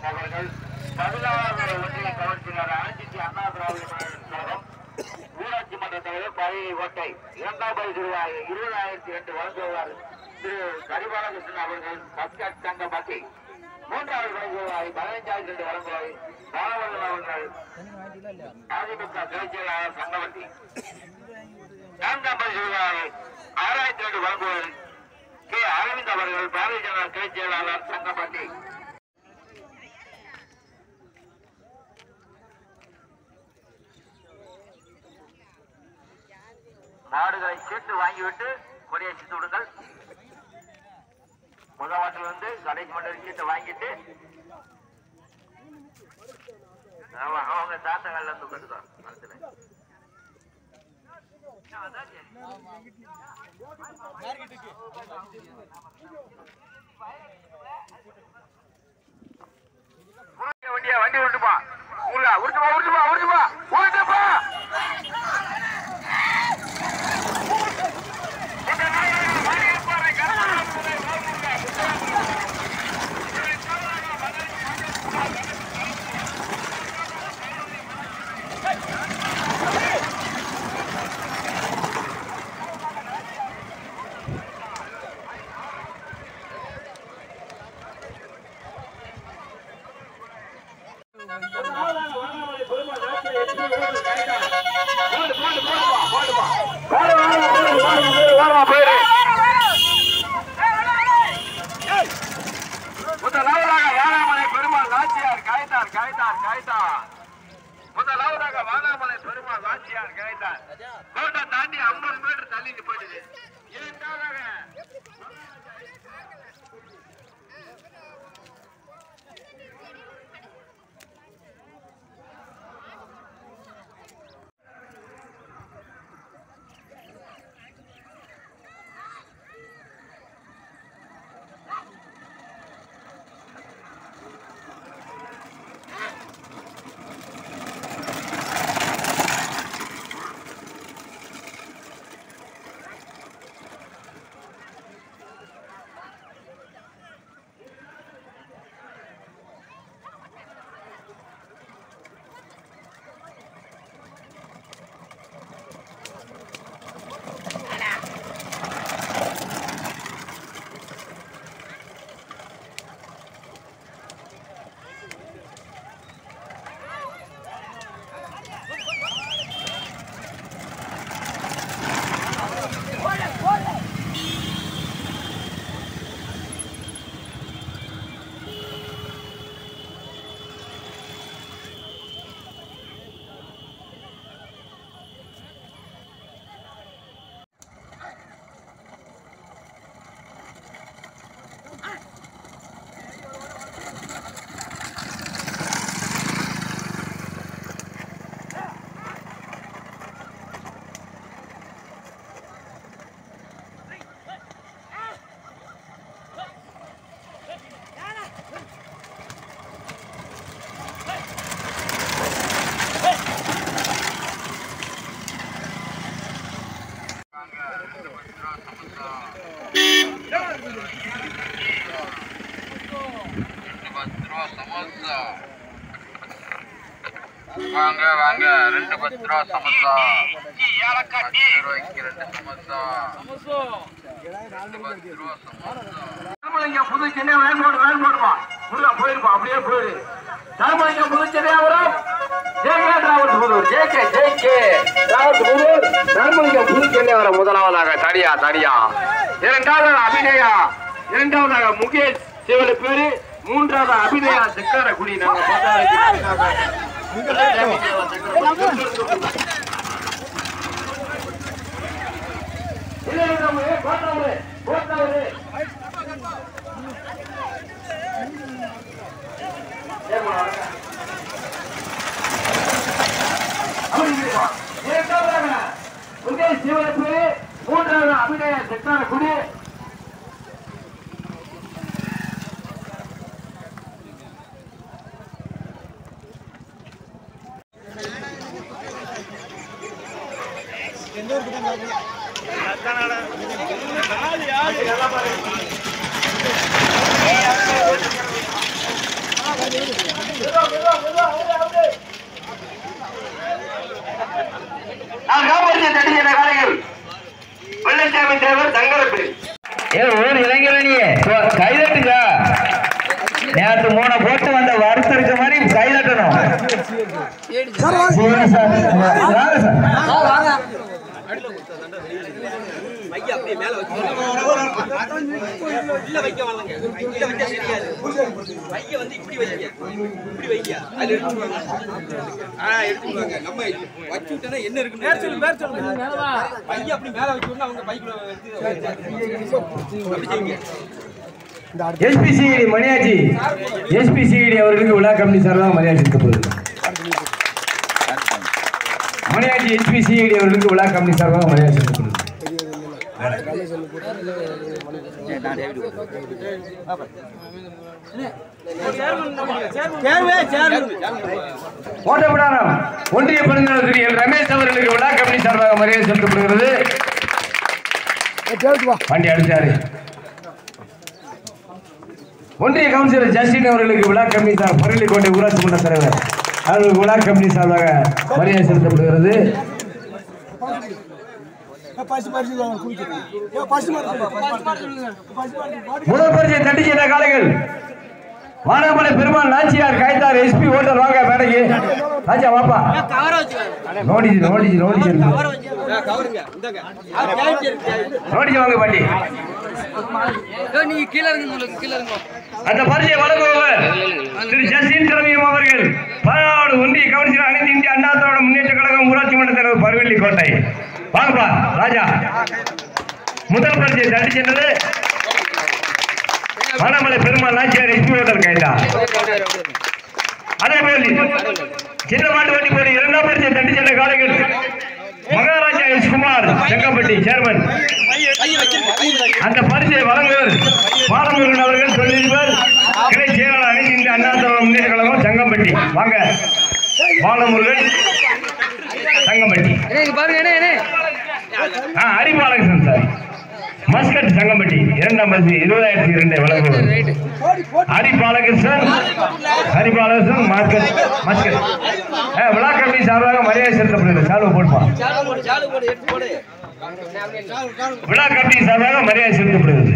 அவர்கள் பதினாறாவது ஒன்றிய கவுன்சிலர் அனைத்து அண்ணா திராவிட முன்னேற்ற கழகம் ஊராட்சி மன்ற தலைவர் பழைய ஓட்டை இரண்டாம் பரிசு ரூபாய் இருபதாயிரத்தி இரண்டு வழங்குவார் திரு கரிபாலகிருஷ்ணன் அவர்கள் பஸ்கட் தங்கமட்டி மூன்றாவது பரிசு ரூபாய் பதினைஞ்சாயிரத்தி இரண்டு வழங்குவார் பாலவல்லன் அவர்கள் அதிமுக கிளைச் செயலாளர் தங்கமட்டி நான்காம் பரிசு ரூபாய் ஆறாயிரத்தி இரண்டு வழங்குவார் கே அரவிந்த் அவர்கள் பாரதிய ஜனதா கிளைச் செயலாளர் தங்கமட்டி மாடுகளை சீட்டு வாங்கிவிட்டு கொடியேற்றி விடுங்கள் முதல் வாட்டில் வந்து கடைசி மண்டல சீட்டை வாங்கிட்டு ஆமா, அவங்க தாத்தங்கள்ல இருந்து கட்டுதான் மனசுல அதான் சரி. உனக்கு வண்டியா வண்டி விட்டுப்பா உள்ள உருட்டுப்பா உருட்டுப்பா உருட்டுப்பா உருட்டுப்பா முதலாவதாக வானாமலை பெருமாள் நாச்சியார் காய்த்தார் காய்த்தார் காய்த்தார் முதலாவதாக வானாமலை பெருமாள் நாச்சியார் காய்த்தார் கோட்டை தாண்டி ஐம்பது மீட்டர் தள்ளி போயிடுது இரண்டாவதாக பத்து ரூபா சமோசா வாங்க வாங்க ரெண்டு பத்து ரூபா சமோசா பத்து ரூபாய்க்கு ரெண்டு சமோசா ரெண்டு பத்து ரூபா சமோசா தர்மலிங்க புது சென்னை வேன் போடு வேன் போடுமா உள்ள போயிருப்பா அப்படியே போயிரு Dharmalinga Puthu Chennaiyapuram JK travels Puthur JK JK travels Puthur Dharmalinga Puthu Chennaiyapuram முதலாவதாக தனியா தனியா இரண்டாவதாக அபிநயா இரண்டாவதாக முகேஷ் சிவலு பேரு மூன்றாவது அபிநயா சக்கர குடி நாங்க முகேஷ் சிவலு பேரு மூன்றாவது அபிநயா சக்கர குடி ஆ நான் காப்பாற்றிய தடிக்கிற காலைகள் வெள்ளச்சாமி தேவர் தங்கரப்பேரி ஏ ஒரு இளைஞரணியே கைதட்டுங்க நேற்று மூணு போட்டு வந்த வருத்தம் இருக்க மாதிரி கைதட்டணும் சரி சார். வாங்க சார். உள்ள வைக்க வாங்க உள்ள வைக்க தெரியாது வைக்க வந்து இப்படி வைங்க இப்படி வைங்க அதுல எடுத்துருவாங்க ஆ எடுத்துருவாங்க நம்ம வச்சு விட்டா என்ன இருக்கு பேர் சொல்லு பேர் சொல்லு பைய அப்படி மேல வச்சு விட்டா அவங்க பைக்குள்ள எடுத்து அப்படி செய்யுங்க எஸ்பிசிஐடி மணியாச்சி எஸ்பிசிஐடி அவர்களுக்கு விழா கமிட்டி சார்பாக மரியாதை செலுத்தப்படுகிறது மணியாச்சி எஸ்பிசிஐடி அவர்களுக்கு விழா கமிட்டி சார்பாக மரியாதை செலுத்தப்படுகிறது ஓட்டப்படாரம் ஒன்றிய பெருந்தலைவர் திரு எல் ரமேஷ் அவர்களுக்கு விழா கமிட்டி சார்பாக மரியாதை செலுத்தப்படுகிறது வண்டி அடிச்சாரு ஒன்றிய கவுன்சிலர் ஜஸ்டின் அவர்களுக்கு விழா கமிட்டி சார் பரளிக்கோட்டை ஊராட்சி மன்ற தலைவர் அவர்களுக்கு விழா கமிட்டி சார்பாக மரியாதை செலுத்தப்படுகிறது முதல் பரிசை தட்டி சென்ற காலைகள் வானமலை பெருமாள் நாச்சியார் காய்த்தார் எஸ்பி ஓட்டர் வாங்க மேடைக்கு ராஜா வாப்பா நோடிச்சு நோடிச்சு நோடிச்சு கவருங்க இந்தாங்க நோடிச்சு வாங்க பாட்டி நீங்க கீழே இருங்க உங்களுக்கு கீழே இருங்க அந்த பரிசை வழங்குபவர் திரு ஜஸ்டின் திரவியம் அவர்கள் பதினாடு ஒன்றிய கவுன்சிலர் அனைத்து இந்திய அண்ணா திராவிட முன்னேற்ற கழகம் ஊராட்சி மன்ற தலைவர் பருவள்ளி கோட்டை வாங்கப்பா ராஜா முதல் பரிசை தட்டி சென்றது வனமலை பெருமாள் நாச்சியார் எஸ்பி ஹோட்டல் கைதா அதே போல் சின்ன மாட்டு வண்டி போடி இரண்டாம் பரிசை தட்டி சென்ற காலைகள் மகாராஜா எஸ் குமார் செங்கப்பட்டி சேர்மன் அந்த பரிசை வழங்குவர் பாலமுருகன் அவர்கள் தொழிலதிபர் கிளை செயலாளர் அனைத்து இந்த அண்ணா திராவிட முன்னேற்ற கழகம் சங்கம்பட்டி வாங்க பாலமுருகன் சங்கம்பட்டி என்ன இங்க பாருங்க என்ன என்ன ஆ ஹரிபாலகிருஷ்ணன் சார் மஸ்கட் சங்கம்பட்டி இரண்டாம் பரிசு இருபதாயிரத்தி இரண்டை வழங்குவர் ஹரி பாலகிருஷ்ணன் ஹரி பாலகிருஷ்ணன் மாஸ்கட் மஸ்கட் ஆ, விழா கமிட்டி சார்பாக மரியாதை செலுத்தப்படுகிறது சால்வை போடுப்பா சாலு போடு சாலு போடு எடுத்து போடு விழா கமிட்டி சார்பாக மரியாதை செலுத்தப்படுகிறது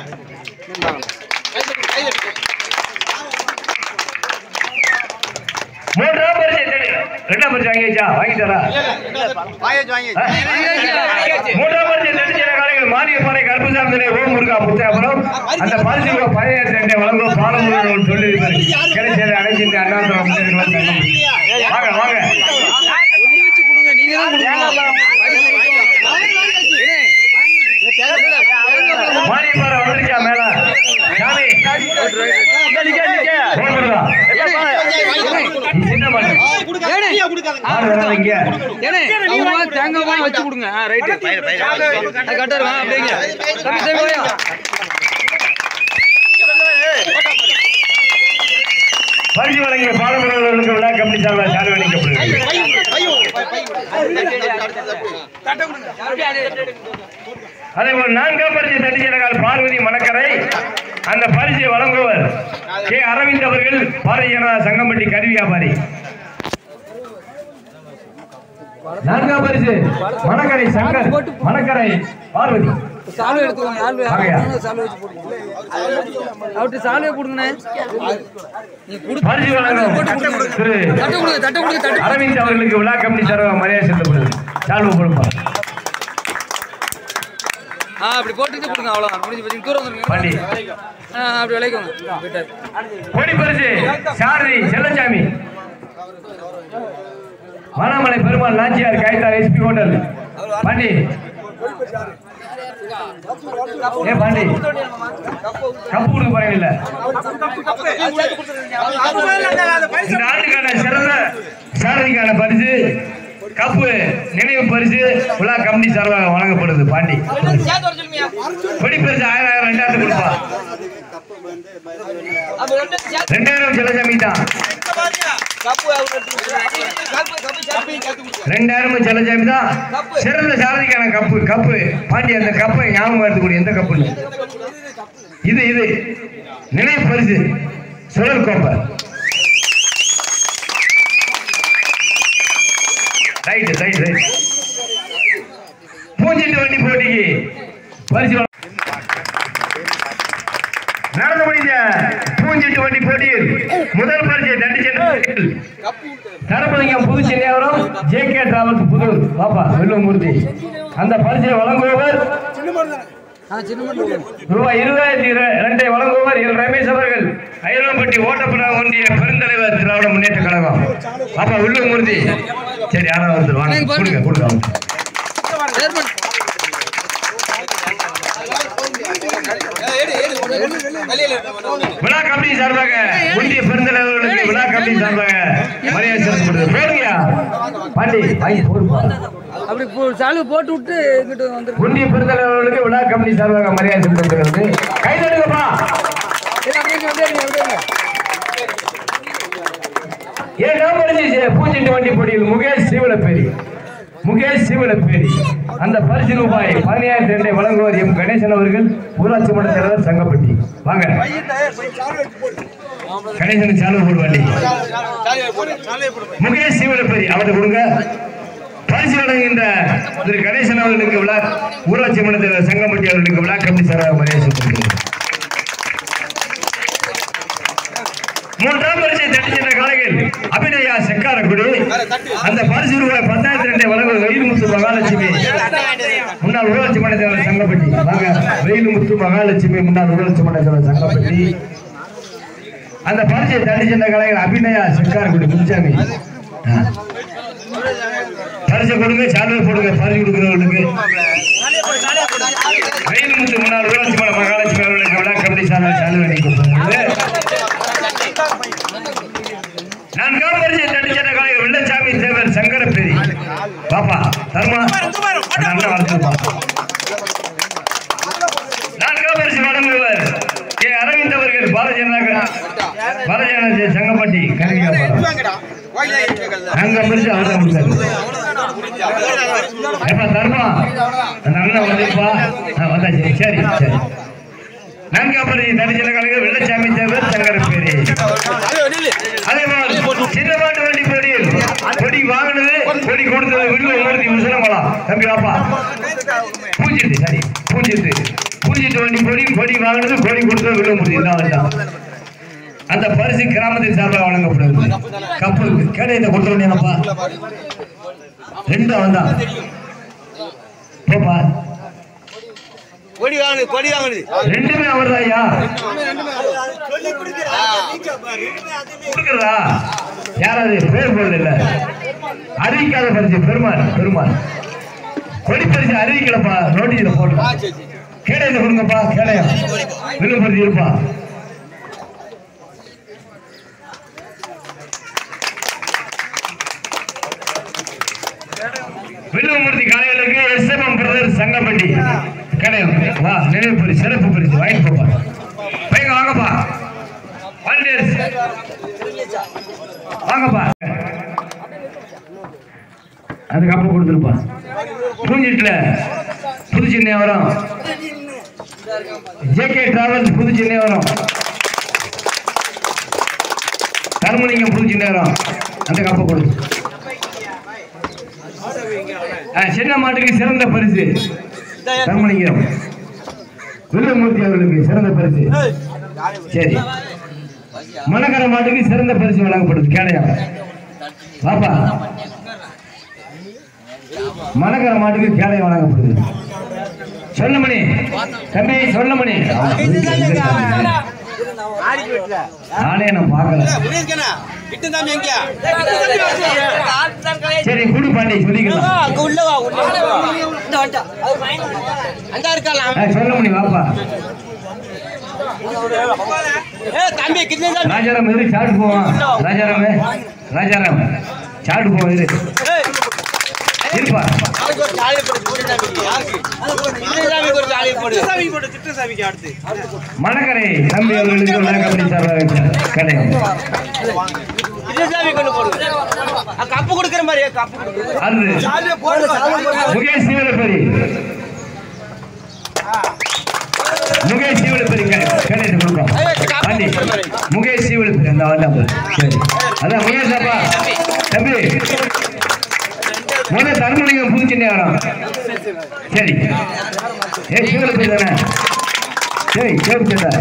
மூன்றாம் பரிசு எத்தனை? ரெண்டாம் பரிசு வாங்கியாச்சா வாங்கிட்டாரா ஆ? மூன்றாம் பரிசு தெரிஞ்ச காலைகள் மானியப்பாறை கருப்புசாமி ஓம் முருகா புத்தாபுரம் அந்த பரிசு பதினேழு ரெண்டை வழங்கும் பாலமுருகன் தொழிலதிபர் கிடைச்சது அனைத்து இந்த அண்ணாந்திரம் முன்னேற்ற கழகம் சங்கம். வாங்க வாங்க சொல்லி வச்சு கொடுங்க நீங்க தான் கொடுக்கணும் மானியப்பாறை வந்துருச்சா மேல சாமி ஓம் முருகா நீ சின்ன மாடு ஆள் வராது இங்க ஏனே அவங்க தேங்காய் வாங்கி வச்சு கொடுங்க ஆ ரைட் அது கட்டாரு வா அப்படிங்க தம்பி தம்பி வாயா பரிசு வழங்கிய பாலமுருகர்களுக்கு விழா கமிட்டி சார்பாக சார்பு அளிக்கப்படுகிறது அதே போல் நான்காம் பரிசு தட்டிச்சலகால் பார்வதி மணக்கரை அந்த பரிசை வழங்குவர் கே அரவிந்த் அவர்கள் பாரதிய ஜனதா சங்கம்பட்டி கருவி வியாபாரி நான்காம் பரிசு மணக்கரை சங்கர் மணக்கரை பார்வதி சாலை எடுத்துக்கோங்க யாரு வாங்கய்யா. சாலை வச்சு போடுங்க அவர்கிட்ட சாலையை கொடுங்கண்ணே நீ கொடு பரிசு வழங்கும் திரு தட்டை கொடுங்க தட்டை கொடுங்க தட்டு அரவிந்த் அவர்களுக்கு விழா கமிட்டி சார்பாக மரியாதை செலுத்தப்படுது சால்வு கொடுப்பா ஆ அப்படி போட்டுட்டு கொடுங்க அவ்வளோதான் முடிஞ்சு போச்சு தூரம் வந்துருங்க பாண்டி ஆ அப்படி விளைக்கோங்க விட்டார் கொடி பரிசு சாரதி செல்லச்சாமி வனமலை பெருமாள் நாச்சியார் கைத்தார் எஸ்பி ஹோட்டல் பாண்டி ஏ பாண்டி கப்பு கொடுக்க போறீங்க இல்ல இந்த ஆண்டுக்கான சிறந்த சாரதிக்கான பரிசு கப்பு நினைவு பரிசு விழா கமிட்டி சார்பாக வழங்கப்படுது பாண்டி சேர்த்து வர சொல்லுங்க கொடி பரிசு ஆயிரம் ஆயிரம் ரெண்டாயிரத்து கொடுப்பா அப்ப ரெண்டு சேர்த்து ரெண்டாயிரம் செல்லச்சாமி தான் கப்பு அவர் எடுத்து கப்பு கப்பு சேர்த்து கத்து கொடுங்க ரெண்டாயிரம் செல்லச்சாமி தான் சிறந்த சாரதிக்கான கப்பு கப்பு பாண்டி அந்த கப்பை ஞாபகம் எடுத்துக்கூடிய எந்த கப்புன்னு இது இது நினைவு பரிசு சுழல் கோப்பை ரைட் ரைட் ரைட் பூஞ்சிட்டு வண்டி போட்டிக்கு பரிசு வழங்க- நடந்து முடிந்த பூஞ்சிட்டு வண்டி போட்டியில் முதல் பரிசை தட்டி சென்ற தரப்பலிங்கம் புதுச்சென்னையாவரம் ஜே கே டிராவல்ஸ் புதூர் பாப்பா வெள்ளமூர்த்தி அந்த பரிசை வழங்குபவர் ரூபாய் இருபதாயிரத்தி இர- இரண்டை வழங்குபவர் எல் ரமேஷ் அவர்கள் ஐரோப்பட்டி ஓட்டப்புற ஒன்றிய பெருந்தலைவர் திராவிட முன்னேற்ற கழகம் பாப்பா வெள்ளமூர்த்தி சரி யாராவது ஒருத்தர் வாங்க கொடுங்க கொடுங்க அவங்க. விழா கமிட்டி சார்பாக ஒன்றிய பெருந்தலைவர்களுக்கு விழா கமிட்டி சார்பாக மரியாதை செலுத்தப்படுது போடுங்கயா பாண்டி வாங்கி போடுப்பா அப்படி போ- சாலு போட்டு விட்டு இங்கிட்டு வந்து ஒன்றிய பெருந்தலைவர்களுக்கு விழா கமிட்டி சார்பாக மரியாதை செலுத்தப்படுகிறது கைதடுங்கப்பா ஏன் நாம பூஜ்ஜிட்டு வண்டி போட்டியில் முகேஷ் சிவலப்பேரி முகேஷ் சிவலப்பேரி அந்த பரிசு ரூபாய் பதினையாயிரத்தி ரெண்டை வழங்குவர் எம் கணேசன் அவர்கள் ஊராட்சி மன்ற தலைவர் சங்கப்பட்டி வாங்க கணேசன் சாலு போடுவாண்டி முகேஷ் சிவலப்பேரி அவர்கிட்ட கொடுங்க பரிசு வழங்குகின்ற திரு கணேசன் அவர்களுக்கு விழா ஊராட்சி மன்ற தலைவர் சங்கப்பட்டி அவர்களுக்கு விழா கமிட்டி சார்பாக மரியாதை செலுத்துகிறேன் மூன்றாம் பரிசை தட்டி சென்ற காலையில் அபிநயா செக்காரக்குடி அந்த பரிசு ரூபாய் பத்தாயிரத்தி ரெண்டை வழங்கும் வெயில்முத்து மகாலட்சுமி முன்னாள் ஊராட்சி மன்ற தலைவர் சங்கப்பட்டி வாங்க வெயில்முத்து மகாலட்சுமி முன்னாள் ஊராட்சி மன்ற தலைவர் சங்கப்பட்டி அந்த பரிசை தட்டி சென்ற காலையில் அபிநயா செக்காரக்குடி முன்சாமி ஆ. பரிசை கொடுங்க சாலை போடுங்க பரிசு கொடுக்கிறவர்களுக்கு வெயில்முத்து முன்னாள் ஊராட்சி மன்ற மகாலட்சுமி அவர்களுக்கு விழா கமிட்டி சார்பாக சாலை அளிக்கப்படுகிறது நான்காம் பரிசை தட்டிச்சட்ட காலையில் வெள்ளச்சாமி தேவர் சங்கரப்பேரி பாப்பா தர்மா நல்லா வளர்த்துப்பா நான்காம் பரிசு வழங்குவர் கே அரவிந்த் அவர்கள் பாரதிய ஜனதா பாரதிய ஜனதா சங்கப்பட்டி கனகியாபாரம் நான்காம் பரிசு அவர் தான் கொடுத்தாரு ஏப்பா தர்மா நல்லா வந்துப்பா ஆ, வந்தாச்சு சரி சரி நான்காம் பரிசு தட்டிச்சட்ட காலையில் வெள்ளச்சாமி தேவர் சங்கரப்பேரி அதே மாதிரி சின்னமாட்டு வண்டி போடியில் கொடி வாங்கினது கொடி கொடுத்தது விடுதலை உணர்த்தி உசரமலாம் தம்பி வாப்பா பூஞ்சிட்டு சரி பூஞ்சிட்டு பூஞ்சிட்டு வண்டி கொடி கொடி வாங்கினது கொடி கொடுத்தது விடுதலை முடியும் இதான் வேண்டாம் அந்த பரிசு கிராமத்தின் சார்பாக வழங்கப்படுது கப்பு கேட இந்த கொடுத்த வேண்டியப்பா ரெண்டு அவன் தான் போப்பா கொடி வாங்குது கொடி வாங்குது ரெண்டுமே அவர் தான் ஐயா கொடுக்குறதா யாராவது பேர் போடல இல்ல அறிவிக்காத பரிசு பெருமாள் பெருமாள் கொடி பரிசு அறிவிக்கலப்பா நோட்டீஸ்ல போடலாம் கேடையில கொடுங்கப்பா கேடையா வில்லுபரிசு இருப்பா வில்லுமூர்த்தி காலைகளுக்கு எஸ்எம்எம் பிரதர் சங்கப்பட்டி கடையம் வா நினைவு பரிசு சிறப்பு பரிசு வாங்கிட்டு போப்பா பையங்க வாங்கப்பா வாலண்டியர்ஸ் வாங்கப்பா அதுக்கப்புறம் கொடுத்துருப்பா பூஞ்சிட்டுல புது சென்னை வரும் ஜேகே டிராவல்ஸ் புது சென்னை வரும் தர்மலிங்கம் புது சென்னை வரும் அந்த கப்பை கொடுத்து ஆ, சின்ன மாட்டுக்கு சிறந்த பரிசு தர்மலிங்கம் வில்லுமூர்த்தி அவர்களுக்கு சிறந்த பரிசு சரி மணக்கர மாட்டுக்கு சிறந்த பரிசு வழங்கப்படுது கேடையா பாப்பா மணக்கர மாட்டுக்கு கேடயம் வழங்கப்படுது சொல்லமணி தம்பி சொல்லமணி நானே நான் பார்க்கல கிட்ட தான் எங்கயா சரி குடு பாண்டி சொல்லிக்கலாம் அங்க உள்ள வா உள்ள வா இந்த வந்துட்டா அந்த இருக்கலாம் ஆ, சொல்லமணி வாப்பா ஏ தம்பி கிட்ட தான் ராஜாராம் இரு சாப்பிட்டு போவான் ராஜாராம் ராஜாராம் சாப்பிட்டு போவான் இரு இருப்பா அவருக்கு ஒரு தாலி போடு கிட்ட சாமிக்கு யாருக்கு கிட்ட சாமிக்கு ஒரு தாலி போடு சாமி போடு கிட்ட சாமிக்கு அடுத்து மணக்கரை தம்பி அவர்களுக்கு விழா கமிட்டி சார்பாக கடையம் கிட்ட சாமி கொண்டு போடு அ, கப்பு கொடுக்குற மாதிரி கப்பு கொடுக்குற அது போடு முகேஷ் சிவலப்பரி முகேஷ் சிவலப்பரி கடையத்தை கொடுப்போம் பாண்டி முகேஷ் சிவலப்பரி அந்த ஆள் சரி அதான் முகேஷ் அப்பா தம்பி முதல்ல தர்மலிங்கம் புது சென்னை வரும் சரி ஏய் சிவல போய் தானே சரி சேவு சேட்டா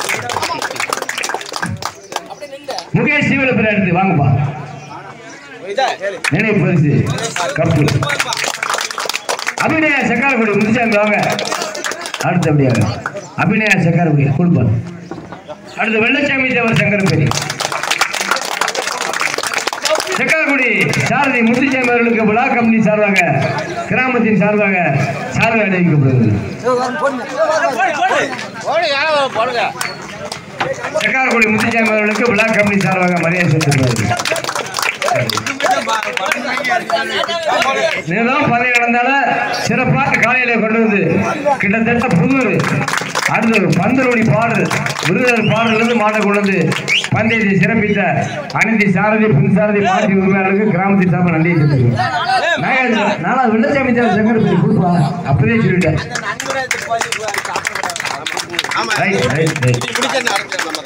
முகேஷ் சிவல பேர் எடுத்து வாங்கப்பா நினைவு பரிசு கப்பு அபிநயா சக்காரக்குடி முடிச்சாங்க வாங்க அடுத்தபடியாக அபிநயா சக்காரக்குடி கொடுப்பார் அடுத்து வெள்ளச்சாமி தேவர் சங்கரப்பேரி செக்காக்குடி சாரதி முத்துச்சாமி அவர்களுக்கு விழா கம்பெனி சார்பாக கிராமத்தின் சார்பாக சார்பு அணிவிக்கப்படுகிறது செக்காரக்குடி முத்துச்சாமி அவர்களுக்கு விழா கம்பெனி சார்பாக மரியாதை செலுத்துகிறார்கள் நேரம் பதவி நடந்தால சிறப்பாக காலையில கொண்டு வந்து கிட்டத்தட்ட புது அடுத்து பந்தலோடி பாடல் விருதுநகர் பாடலிருந்து மாட்டை கொண்டு வந்து பந்தயத்தை சிறப்பித்த அனைத்து சாரதி பின் சாரதி மாற்றி உரிமையாளருக்கு கிராமத்தின் சார்பாக நன்றி தெரிவிக்கிறேன் நானும் வெள்ளச்சாமி தேவர் சங்கரப்பதி கொடுப்பா அப்பவே சொல்லிட்டேன் ரைட் ரைட் ரைட்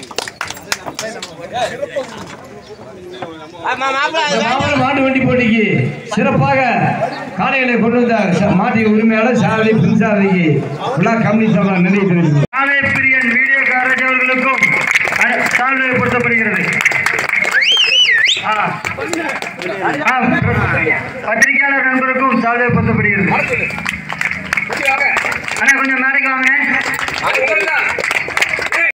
இந்த மாவட்ட மாட்டு வண்டி போட்டிக்கு சிறப்பாக காளைகளை கொண்டு வந்த ச- மாட்டு உரிமையாளர் சாரதி பின் சாரதிக்கு விழா கம்பெனி சபா நன்றி தெரிவிக்கிறேன் காலை பிரியன் வீடியோ காரஜ் அவர்களுக்கும் அ- சால்வை பொருத்தப்படுகிறது ஆ. ஆ, பத்திரிகையாளர் நண்பருக்கும் சால்வை பொருத்தப்படுகிறது அண்ணா கொஞ்சம் மேடைக்கு வாங்க